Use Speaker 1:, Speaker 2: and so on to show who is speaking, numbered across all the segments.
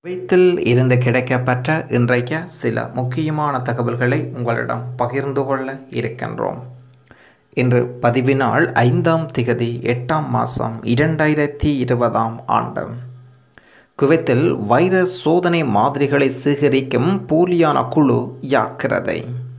Speaker 1: குவைத்தில் இருந்து கிடைக்கப்பெற்ற இன்றைய சில முக்கியமான தகவல்களை உங்களிடம் பகிர்ந்து கொள்ள இருக்கின்றோம் இன்று பதிவு நாள் ஐந்தாம் திகதி எட்டாம் மாதம் இரண்டாயிரத்தி இருபதாம் ஆண்டு குவைத்தில் வைரஸ் சோதனை மாதிரிகளை சேகரிக்கும் போலியான குழு யாக்கிறதை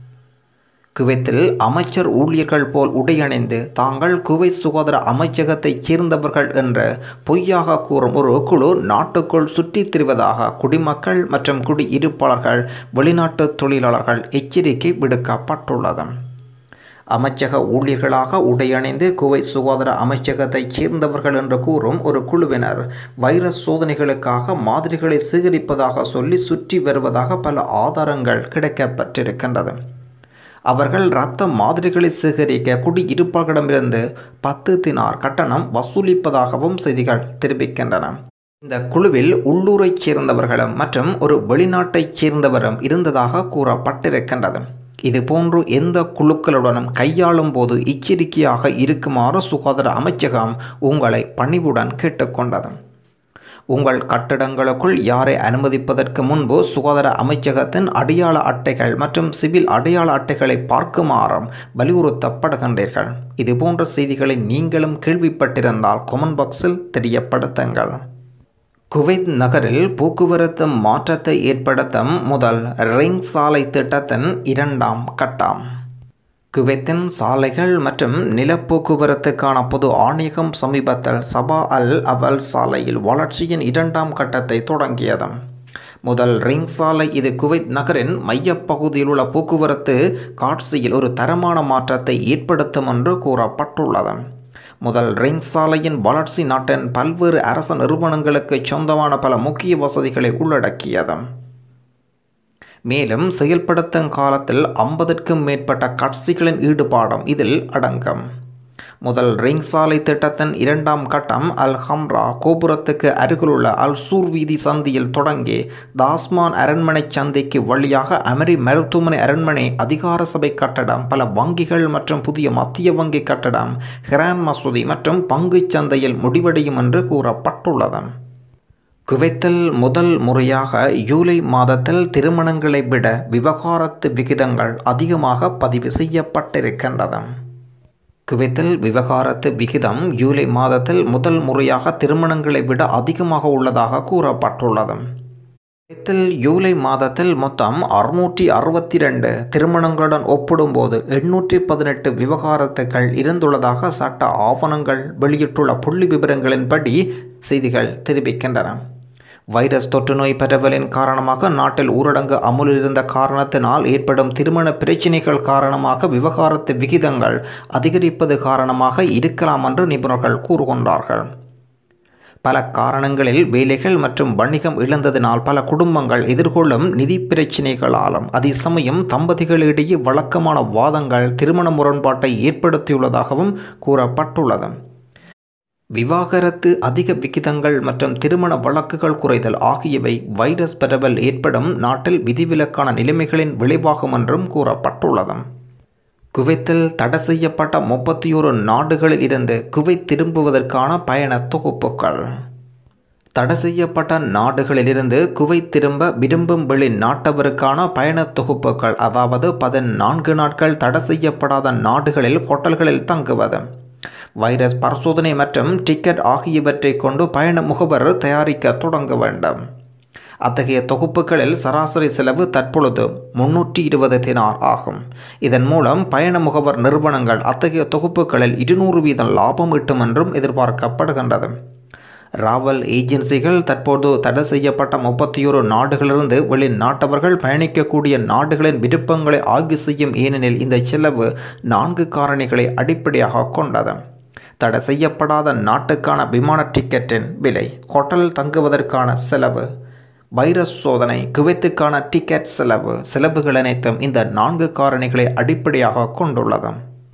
Speaker 1: குவைத்தில் அமைச்சர் ஊழியர்கள் போல் உடையணிந்து தாங்கள் குவைத் சுகாதார அமைச்சகத்தைச் சேர்ந்தவர்கள் என்று பொய்யாக கூறும் ஒரு குழு நாட்டுக்குள் சுற்றித் திரிவதாக குடிமக்கள் மற்றும் குடியிருப்பாளர்கள் வெளிநாட்டு தொழிலாளர்கள் எச்சரிக்கை விடுக்கப்பட்டுள்ளது அமைச்சக ஊழியர்களாக உடையணிந்து குவைத் சுகாதார அமைச்சகத்தைச் சேர்ந்தவர்கள் என்று கூறும் ஒரு குழுவினர் வைரஸ் சோதனைகளுக்காக மாதிரிகளை சேகரிப்பதாக சொல்லி சுற்றி வருவதாக பல ஆதாரங்கள் கிடைக்கப்பட்டிருக்கின்றது அவர்கள் இரத்த மாதிரிகளை சேகரிக்க குடியிருப்பாளர்களிடமிருந்து பத்து தினார் கட்டணம் வசூலிப்பதாகவும் செய்திகள் தெரிவிக்கின்றன இந்த குழுவில் உள்ளூரைச் சேர்ந்தவர்களும் மற்றும் ஒரு வெளிநாட்டைச் சேர்ந்தவரும் இருந்ததாக கூறப்பட்டிருக்கின்றது இதுபோன்று எந்த குழுக்களுடனும் கையாளும் போது எச்சரிக்கையாக இருக்குமாறு சுகாதார அமைச்சகம் உங்களை பணிவுடன் கேட்டுக்கொண்டது உங்கள் கட்டடங்களுக்குள் யாரை அனுமதிப்பதற்கு முன்பு சுகாதார அமைச்சகத்தின் அடையாள அட்டைகள் மற்றும் சிவில் அடையாள அட்டைகளை பார்க்குமாறும் வலியுறுத்தப்படுகின்றீர்கள் இதுபோன்ற செய்திகளை நீங்களும் கேள்விப்பட்டிருந்தால் கொமெண்ட் பாக்ஸில் தெரியப்படுத்துங்கள் குவைத் நகரில் போக்குவரத்து மாற்றத்தை ஏற்படுத்தும் முதல் ரிங் சாலை திட்டத்தின் இரண்டாம் கட்டம் குவைத்தின் சாலைகள் மற்றும் நிலப்போக்குவரத்துக்கான பொது ஆணையகம் சமீபத்தில் சபா அல் அவல் சாலையில் வளர்ச்சியின் இரண்டாம் கட்டத்தை தொடங்கியது முதல் ரிங் சாலை இது குவைத் நகரின் மையப்பகுதியில் உள்ள போக்குவரத்து காட்சியில் ஒரு தரமான மாற்றத்தை ஏற்படுத்தும் என்று கூறப்பட்டுள்ளது முதல் ரிங் சாலையின் வளர்ச்சி நாட்டின் பல்வேறு அரச நிறுவனங்களுக்கு சொந்தமான பல முக்கிய வசதிகளை உள்ளடக்கியது மேலும் செயல்படுத்தும் காலத்தில் ஐம்பதுக்கும் மேற்பட்ட கட்சிகளின் ஈடுபாடும் இதில் அடங்கும் முதல் ரிங் சாலை திட்டத்தின் இரண்டாம் கட்டம் அல் ஹம்ரா கோபுரத்துக்கு அருகிலுள்ள அல் சூர் வீதி சந்தியில் தொடங்கி தாஸ்மான் அரண்மனை சந்தைக்கு வழியாக அமெரி மருத்துவமனை அரண்மனை அதிகார சபை கட்டடம் பல வங்கிகள் மற்றும் புதிய மத்திய வங்கி கட்டடம் ஹிரான் மசூதி மற்றும் பங்குச் சந்தையில் முடிவடையும் என்று கூறப்பட்டுள்ளது குவைத்தில் முதல் முறையாக ஜூலை மாதத்தில் திருமணங்களை விட விவகாரத்து விகிதங்கள் அதிகமாக பதிவு செய்யப்பட்டிருக்கின்றது குவைத்தில் விவகாரத்து விகிதம் ஜூலை மாதத்தில் முதல் முறையாக திருமணங்களை விட அதிகமாக உள்ளதாக கூறப்பட்டுள்ளது குவைத்தில் ஜூலை மாதத்தில் மொத்தம் அறுநூற்றி அறுபத்தி ரெண்டு திருமணங்களுடன் ஒப்பிடும்போது எண்ணூற்றி பதினெட்டு விவகாரத்துக்கள் இருந்துள்ளதாக சட்ட ஆவணங்கள் வெளியிட்டுள்ள புள்ளி விவரங்களின்படி செய்திகள் தெரிவிக்கின்றன வைரஸ் தொற்று நோய் பரவலின் காரணமாக நாட்டில் ஊரடங்கு அமுலில் இருந்த காரணத்தினால் ஏற்படும் திருமண பிரச்சினைகள் காரணமாக விவகாரத்து விகிதங்கள் அதிகரிப்பது காரணமாக இருக்கலாம் என்று நிபுணர்கள் கூறுகின்றார்கள் பல காரணங்களில் வேலைகள் மற்றும் வணிகம் இழந்ததினால் பல குடும்பங்கள் எதிர்கொள்ளும் நிதி பிரச்சினைகளாலும் அதே சமயம் தம்பதிகளிடையே வழக்கமான வாதங்கள் திருமண முரண்பாட்டை ஏற்படுத்தியுள்ளதாகவும் கூறப்பட்டுள்ளது விவாகரத்து அதிக விகிதங்கள் மற்றும் திருமண வழக்குகள் குறைதல் ஆகியவை வைரஸ் பரவல் ஏற்படும் நாட்டில் விதிவிலக்கான நிலைமைகளின் விளைவாகும் என்றும் கூறப்பட்டுள்ளது குவைத்தில் தடை செய்யப்பட்ட முப்பத்தி ஒரு நாடுகளில் இருந்து குவைத் திரும்புவதற்கான பயண தொகுப்புகள் தடை செய்யப்பட்ட நாடுகளிலிருந்து குவைத் திரும்ப விரும்பும் வெளி நாட்டவருக்கான பயண தொகுப்புகள் அதாவது பதினான்கு நாட்கள் தடை செய்யப்படாத நாடுகளில் ஹோட்டல்களில் தங்குவது வைரஸ் பரிசோதனை மற்றும் டிக்கெட் ஆகியவற்றை கொண்டு பயண முகவர் தயாரிக்க தொடங்க வேண்டும் அத்தகைய தொகுப்புகளில் சராசரி செலவு தற்பொழுது முன்னூற்றி இருபது தினார் ஆகும் இதன் மூலம் பயண முகவர் நிறுவனங்கள் அத்தகைய தொகுப்புகளில் இருநூறு வீதம் லாபம் ஈட்டும் என்றும் எதிர்பார்க்கப்படுகின்றது ராவல் ஏஜென்சிகள் தற்போது தடை செய்யப்பட்ட முப்பத்தி ஒரு நாடுகளிலிருந்து வெளிநாட்டவர்கள் பயணிக்கக்கூடிய நாடுகளின் விருப்பங்களை ஆய்வு செய்யும் ஏனெனில் இந்த செலவு நான்கு காரணிகளை அடிப்படையாக கொண்டது தடை செய்யப்படாத நாட்டுக்கான விமான டிக்கெட்டின் விலை ஹோட்டல் தங்குவதற்கான செலவு வைரஸ் சோதனை குவைத்துக்கான டிக்கெட் செலவு செலவுகள் அனைத்தும் இந்த நான்கு காரணிகளை அடிப்படையாக கொண்டுள்ளது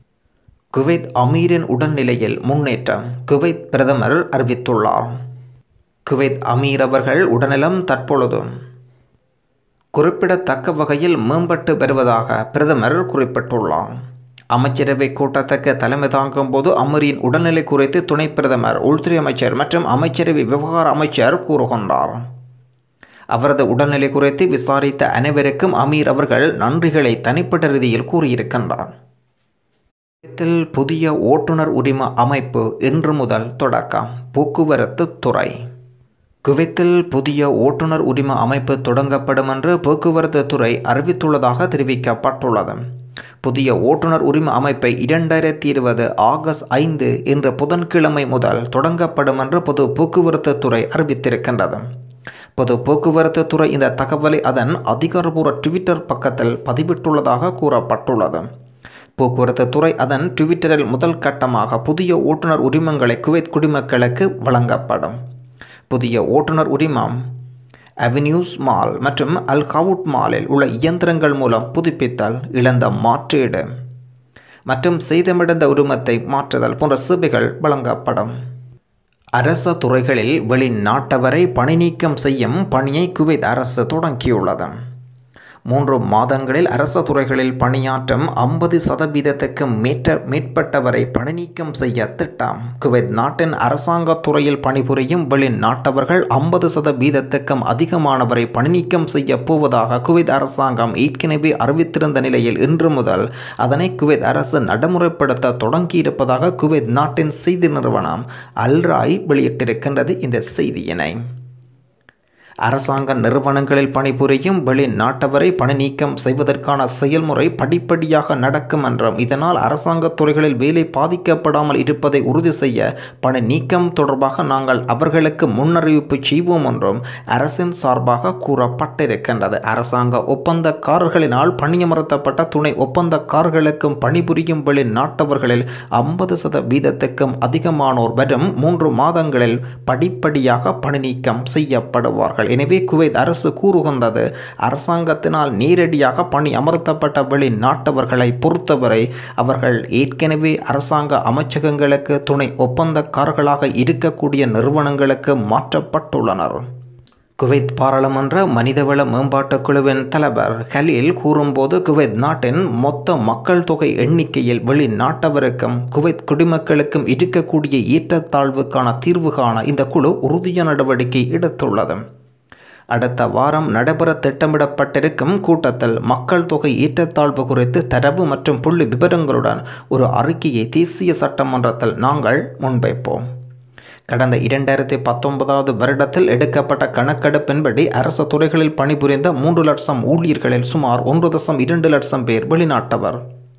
Speaker 1: குவைத் அமீரின் உடல்நிலையில் முன்னேற்றம் குவைத் பிரதமர் அறிவித்துள்ளார் குவைத் அமீர் அவர்கள் உடல்நலம் தற்பொழுதும் குறிப்பிடத்தக்க வகையில் மேம்பட்டு வருவதாக பிரதமர் குறிப்பிட்டுள்ளார் அமைச்சரவை கூட்டத்துக்கு தலைமை தாங்கும் போது அமரின் உடல்நிலை குறித்து துணை பிரதமர் உள்துறை அமைச்சர் மற்றும் அமைச்சரவை விவகார அமைச்சர் கூறுகின்றார் அவரது உடல்நிலை குறித்து விசாரித்த அனைவருக்கும் அமீர் அவர்கள் நன்றிகளை தனிப்பட்ட ரீதியில் கூறியிருக்கின்றார் குவைத்தில் புதிய ஓட்டுநர் உரிம அமைப்பு இன்று முதல் தொடக்கம் போக்குவரத்து துறை குவைத்தில் புதிய ஓட்டுநர் உரிம அமைப்பு தொடங்கப்படும் என்று போக்குவரத்து துறை அறிவித்துள்ளதாக தெரிவிக்கப்பட்டுள்ளது புதிய ஓட்டுநர் உரிம அமைப்பை இரண்டாயிரத்தி இருபது ஆகஸ்ட் ஐந்து என்ற புதன்கிழமை முதல் தொடங்கப்படும் என்று பொது போக்குவரத்து துறை அறிவித்திருக்கின்றது பொது போக்குவரத்து துறை இந்த தகவலை அதன் அதிகாரப்பூர்வ ட்விட்டர் பக்கத்தில் பதிவிட்டுள்ளதாக கூறப்பட்டுள்ளது போக்குவரத்து துறை அதன் ட்விட்டரில் முதல் கட்டமாக புதிய ஓட்டுநர் உரிமங்களை குவைத் குடிமக்களுக்கு வழங்கப்படும் புதிய ஓட்டுநர் உரிமம் அவென்யூஸ் மால் மற்றும் அல் ஹவுட் மாலில் உள்ள இயந்திரங்கள் மூலம் புதுப்பித்தல் இழந்த மாற்றீடு மற்றும் செய்தமிழந்த உரிமத்தை மாற்றுதல் போன்ற சேவைகள் வழங்கப்படும் அரச துறைகளில் வெளிநாட்டவரை பணி நீக்கம் செய்யும் பணியை குவைத் அரசு தொடங்கியுள்ளது மூன்று மாதங்களில் அரச துறைகளில் பணியாற்றும் ஐம்பது சதவீதத்துக்கு மேற்ற மேற்பட்டவரை பணி நீக்கம் செய்ய திட்டம் குவைத் நாட்டின் அரசாங்க துறையில் பணிபுரியும் வெளிநாட்டவர்கள் ஐம்பது சதவீதத்துக்கும் அதிகமானவரை பணி நீக்கம் செய்ய போவதாக குவைத் அரசாங்கம் ஏற்கனவே அறிவித்திருந்த நிலையில் இன்று முதல் அதனை குவைத் அரசு நடைமுறைப்படுத்த தொடங்கியிருப்பதாக குவைத் நாட்டின் செய்தி நிறுவனம் அல்ராய் வெளியிட்டிருக்கின்றது இந்த செய்தியினை அரசாங்க நிறுவனங்களில் பணிபுரியும் வெளிநாட்டவரை பணி நீக்கம் செய்வதற்கான செயல்முறை படிப்படியாக நடக்கும் என்றும் இதனால் அரசாங்க துறைகளில் வேலை பாதிக்கப்படாமல் இருப்பதை உறுதி செய்ய பணி நீக்கம் தொடர்பாக நாங்கள் அவர்களுக்கு முன்னறிவிப்பு செய்வோம் என்றும் அரசின் சார்பாக கூறப்பட்டிருக்கின்றது அரசாங்க ஒப்பந்தக்காரர்களினால் பணியமர்த்தப்பட்ட துணை ஒப்பந்தக்காரர்களுக்கும் பணிபுரியும் வெளிநாட்டவர்களில் ஐம்பது சதவீதத்துக்கும் அதிகமானோர் வரும் மூன்று மாதங்களில் படிப்படியாக பணி நீக்கம் செய்யப்படுவார்கள் எனவே குவைத் அரசு கூறுகின்றது அரசாங்கத்தினால் நேரடியாக பணி அமர்த்தப்பட்ட வெளிநாட்டவர்களை பொறுத்தவரை அவர்கள் ஏற்கனவே அரசாங்க அமைச்சகங்களுக்கு துணை ஒப்பந்தக்காரர்களாக இருக்கக்கூடிய நிறுவனங்களுக்கு மாற்றப்பட்டுள்ளனர் குவைத் பாராளுமன்ற மனிதவள மேம்பாட்டுக் குழுவின் தலைவர் ஹலீல் கூறும்போது குவைத் நாட்டின் மொத்த மக்கள் தொகை எண்ணிக்கையில் வெளிநாட்டவருக்கும் குவைத் குடிமக்களுக்கும் இருக்கக்கூடிய ஏற்றத்தாழ்வுக்கான தீர்வு காண இந்த குழு உறுதிய நடவடிக்கை எடுத்துள்ளது அடுத்த வாரம் நடைபெற திட்டமிடப்பட்டிருக்கும் கூட்டத்தில் மக்கள் தொகை ஏற்றத்தாழ்வு குறித்து தரவு மற்றும் புள்ளி விவரங்களுடன் ஒரு அறிக்கையை தேசிய சட்டமன்றத்தில் நாங்கள் முன்வைப்போம் கடந்த இரண்டாயிரத்தி பத்தொன்பதாவது வருடத்தில் எடுக்கப்பட்ட கணக்கெடுப்பின்படி அரசு துறைகளில் பணிபுரிந்த மூன்று லட்சம் ஊழியர்களில் சுமார் ஒன்று தசம் இரண்டு லட்சம் பேர் வெளிநாட்டவர்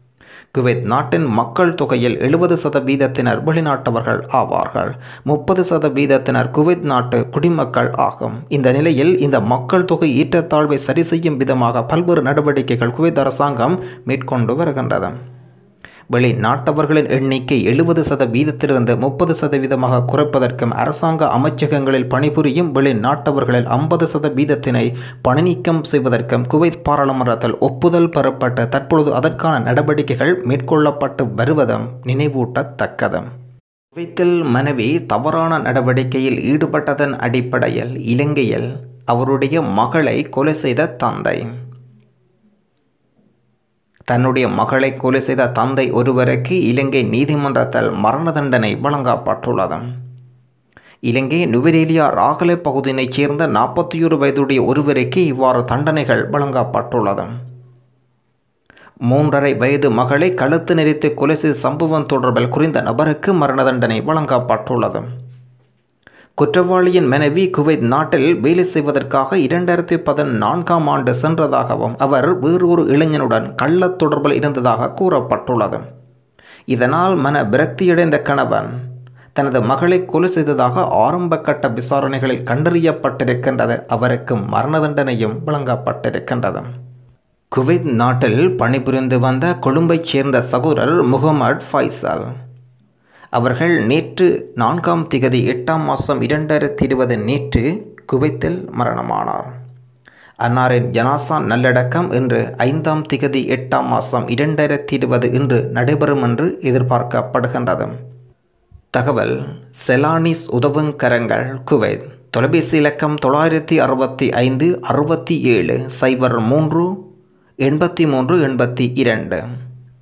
Speaker 1: குவைத் நாட்டின் மக்கள் தொகையில் எழுபது சதவீதத்தினர் வெளிநாட்டவர்கள் ஆவார்கள் முப்பது சதவீதத்தினர் குவைத் நாட்டு குடிமக்கள் ஆகும் இந்த நிலையில் இந்த மக்கள் தொகை ஈற்றத்தாழ்வை சரி செய்யும் விதமாக பல்வேறு நடவடிக்கைகள் குவைத் அரசாங்கம் மேற்கொண்டு வருகின்றது வெளிநாட்டவர்களின் எண்ணிக்கை எழுபது சதவீதத்திலிருந்து முப்பது சதவீதமாக குறைப்பதற்கும் அரசாங்க அமைச்சகங்களில் பணிபுரியும் வெளிநாட்டவர்களில் ஐம்பது சதவீதத்தினை பணிநீக்கம் செய்வதற்கும் குவைத் பாராளுமன்றத்தில் ஒப்புதல் பெறப்பட்டு தற்பொழுது அதற்கான நடவடிக்கைகள் மேற்கொள்ளப்பட்டு வருவதும் நினைவூட்டத்தக்கது குவைத்தில் மனைவி தவறான நடவடிக்கையில் ஈடுபட்டதன் அடிப்படையில் இலங்கையில் அவருடைய மகளை கொலை செய்த தந்தை தன்னுடைய மகளை கொலை செய்த தந்தை ஒருவருக்கு இலங்கை நீதிமன்றத்தில் மரண தண்டனை வழங்கப்பட்டுள்ளது இலங்கை நுவரேலியா ராகலை பகுதியினைச் சேர்ந்த நாற்பத்தி ஒரு வயதுடைய ஒருவருக்கு இவ்வாறு தண்டனைகள் வழங்கப்பட்டுள்ளது மூன்றரை வயது மகளை கழுத்து நெறித்து கொலை செய்த சம்பவம் தொடர்பில் குறிந்த நபருக்கு மரண தண்டனை வழங்கப்பட்டுள்ளது குற்றவாளியின் மனைவி குவைத் நாட்டில் வேலை செய்வதற்காக இரண்டாயிரத்தி பதினான்காம் ஆண்டு சென்றதாகவும் அவர் வேறொரு இளைஞனுடன் கள்ளத் தொடர்பில் இருந்ததாக கூறப்பட்டுள்ளது இதனால் மன விரக்தியடைந்த கணவன் தனது மகளை கொலை செய்ததாக ஆரம்ப கட்ட விசாரணைகளில் கண்டறியப்பட்டிருக்கின்றது அவருக்கு மரண தண்டனையும் வழங்கப்பட்டிருக்கின்றது குவைத் நாட்டில் பணிபுரிந்து வந்த கொழும்பைச் சேர்ந்த சகோதரர் முகமது ஃபைசல் அவர்கள் நேற்று நான்காம் திகதி எட்டாம் மாதம் இரண்டாயிரத்தி இருபது நேற்று குவைத்தில் மரணமானார் அன்னாரின் ஜனாசா நல்லடக்கம் இன்று ஐந்தாம் திகதி எட்டாம் மாதம் இரண்டாயிரத்தி இருபது இன்று நடைபெறும் என்று எதிர்பார்க்கப்படுகின்றது தகவல் செலானிஸ் உதவுங்கரங்கள் குவைத் தொலைபேசி இலக்கம் தொள்ளாயிரத்தி அறுபத்தி ஐந்து அறுபத்தி ஏழு சைபர் மூன்று எண்பத்தி மூன்று எண்பத்தி இரண்டு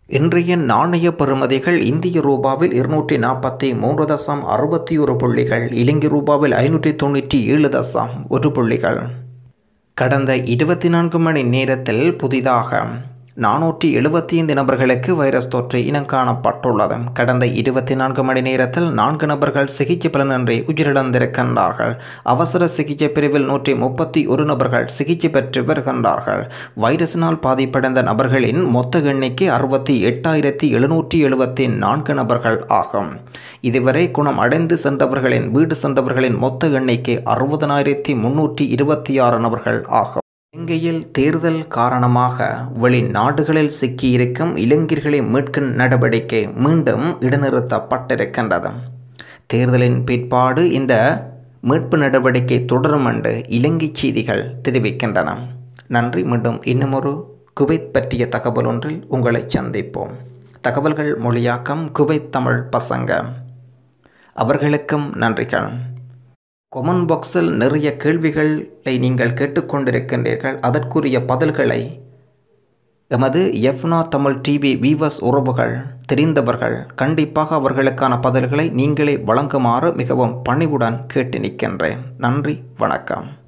Speaker 1: இன்றைய நாணய பெறுமதிகள் இந்திய ரூபாவில் இருநூற்றி நாற்பத்தி மூன்று தசம் அறுபத்தி ஒரு புள்ளிகள் இலங்கை ரூபாவில் ஐநூற்றி தொண்ணூற்றி ஏழு தசம் ஒரு புள்ளிகள் கடந்த இருபத்தி நான்கு மணி நேரத்தில் புதிதாக நானூற்றி எழுபத்தி ஐந்து நபர்களுக்கு வைரஸ் தொற்று இனம் காணப்பட்டுள்ளது கடந்த இருபத்தி நான்கு மணி நேரத்தில் நான்கு நபர்கள் சிகிச்சை பலனின்றி உயிரிழந்திருக்கின்றார்கள் அவசர சிகிச்சை பிரிவில் நூற்றி முப்பத்தி ஒரு நபர்கள் சிகிச்சை பெற்று வருகின்றார்கள் வைரஸினால் பாதிப்படைந்த நபர்களின் மொத்த எண்ணிக்கை அறுபத்தி எட்டாயிரத்தி எழுநூற்றி எழுபத்தி நான்கு நபர்கள் ஆகும் இதுவரை குணம் அடைந்து சென்றவர்களின் வீடு சென்றவர்களின் மொத்த எண்ணிக்கை அறுபதனாயிரத்தி முன்னூற்றி இருபத்தி ஆறு நபர்கள் ஆகும் இலங்கையில் தேர்தல் காரணமாக வெளிநாடுகளில் சிக்கியிருக்கும் இளைஞர்களை மீட்கும் நடவடிக்கை மீண்டும் இடைநிறுத்தப்பட்டிருக்கின்றது தேர்தலின் பிற்பாடு இந்த மீட்பு நடவடிக்கை தொடரும் என்று இலங்கை செய்திகள் தெரிவிக்கின்றன நன்றி மீண்டும் இன்னுமொரு குவைத் பற்றிய தகவல் ஒன்றில் உங்களை சந்திப்போம் தகவல்கள் மொழியாக்கம் குவைத் தமிழ் பசங்க அவர்களுக்கும் நன்றிகள் கொமன் பாக்ஸில் நிறைய கேள்விகளை நீங்கள் கேட்டுக்கொண்டிருக்கின்றீர்கள் அதற்குரிய பதில்களை எமது எஃப்னா தமிழ் டிவி வீவர்ஸ் உறவுகள் தெரிந்தவர்கள் கண்டிப்பாக அவர்களுக்கான பதில்களை நீங்களே வழங்குமாறு மிகவும் பணிவுடன் கேட்டு நிற்கின்றேன் நன்றி வணக்கம்